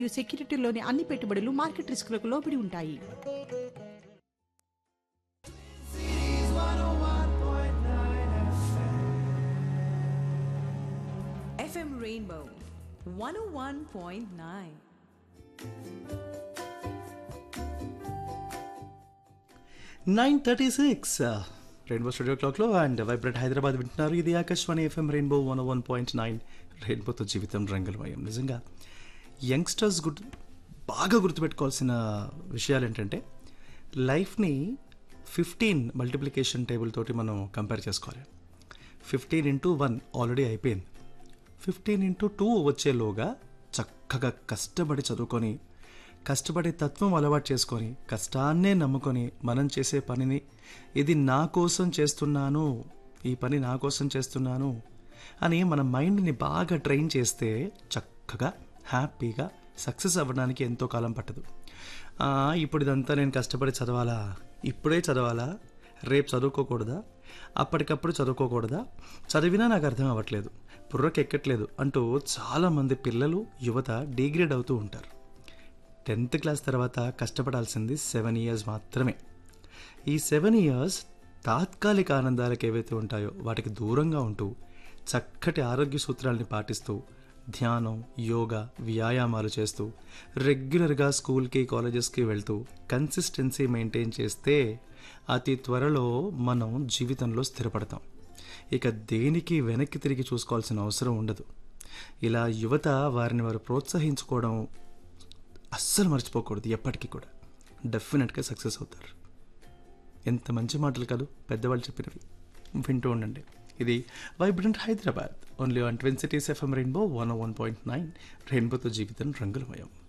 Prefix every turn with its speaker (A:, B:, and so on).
A: మరియు సెక్యూరిటీలోని అన్ని పెట్టుబడులు మార్కెట్ రిస్కులకు లోబడి ఉంటాయి
B: FM Rainbow 101.9.
C: Nine thirty six Rainbow studio క్లాక్లో అండ్ వైబ్రెంట్ హైదరాబాద్ వింటున్నారు ఇది Akashvani FM Rainbow one one point nine రెయిన్బోతో జీవితం రంగులమయం నిజంగా యంగ్స్టర్స్ గుర్తు బాగా గుర్తుపెట్టుకోవాల్సిన విషయాలు ఏంటంటే లైఫ్ని ఫిఫ్టీన్ మల్టిప్లికేషన్ టేబుల్ తోటి మనం కంపేర్ చేసుకోవాలి ఫిఫ్టీన్ ఇంటూ వన్ ఆల్రెడీ అయిపోయింది ఫిఫ్టీన్ ఇంటూ టూ వచ్చేలోగా చక్కగా కష్టపడి చదువుకొని కష్టపడే తత్వం అలవాటు చేసుకొని కష్టాన్నే నమ్ముకొని మనం చేసే పనిని ఇది నా కోసం చేస్తున్నాను ఈ పని నా కోసం చేస్తున్నాను అని మన మైండ్ని బాగా ట్రైన్ చేస్తే చక్కగా హ్యాపీగా సక్సెస్ అవ్వడానికి ఎంతో కాలం పట్టదు ఆ, ఇప్పుడు ఇదంతా నేను కష్టపడి చదవాలా ఇప్పుడే చదవాలా రేపు చదువుకోకూడదా అప్పటికప్పుడు చదువుకోకూడదా చదివినా నాకు అర్థం అవ్వట్లేదు బుర్రకి ఎక్కట్లేదు అంటూ చాలామంది పిల్లలు యువత డిగ్రేడ్ అవుతూ ఉంటారు టెన్త్ క్లాస్ తర్వాత కష్టపడాల్సింది సెవెన్ ఇయర్స్ మాత్రమే ఈ సెవెన్ ఇయర్స్ తాత్కాలిక ఆనందాలకు ఏవైతే ఉంటాయో వాటికి దూరంగా ఉంటూ చక్కటి ఆరోగ్య సూత్రాల్ని పాటిస్తూ ధ్యానం యోగా వ్యాయామాలు చేస్తూ రెగ్యులర్గా స్కూల్కి కాలేజెస్కి వెళ్తూ కన్సిస్టెన్సీ మెయింటైన్ చేస్తే అతి త్వరలో మనం జీవితంలో స్థిరపడతాం ఇక దేనికి వెనక్కి తిరిగి చూసుకోవాల్సిన అవసరం ఉండదు ఇలా యువత వారిని వారు ప్రోత్సహించుకోవడం అస్సలు మర్చిపోకూడదు ఎప్పటికీ కూడా డెఫినెట్గా సక్సెస్ అవుతారు ఎంత మంచి మాటలు కాదు పెద్దవాళ్ళు చెప్పినవి వింటూ ఉండండి ఇది vibrant Hyderabad only on twin cities FM Rainbow one one point nine రెయిన్బోతో జీవితం రంగులమయం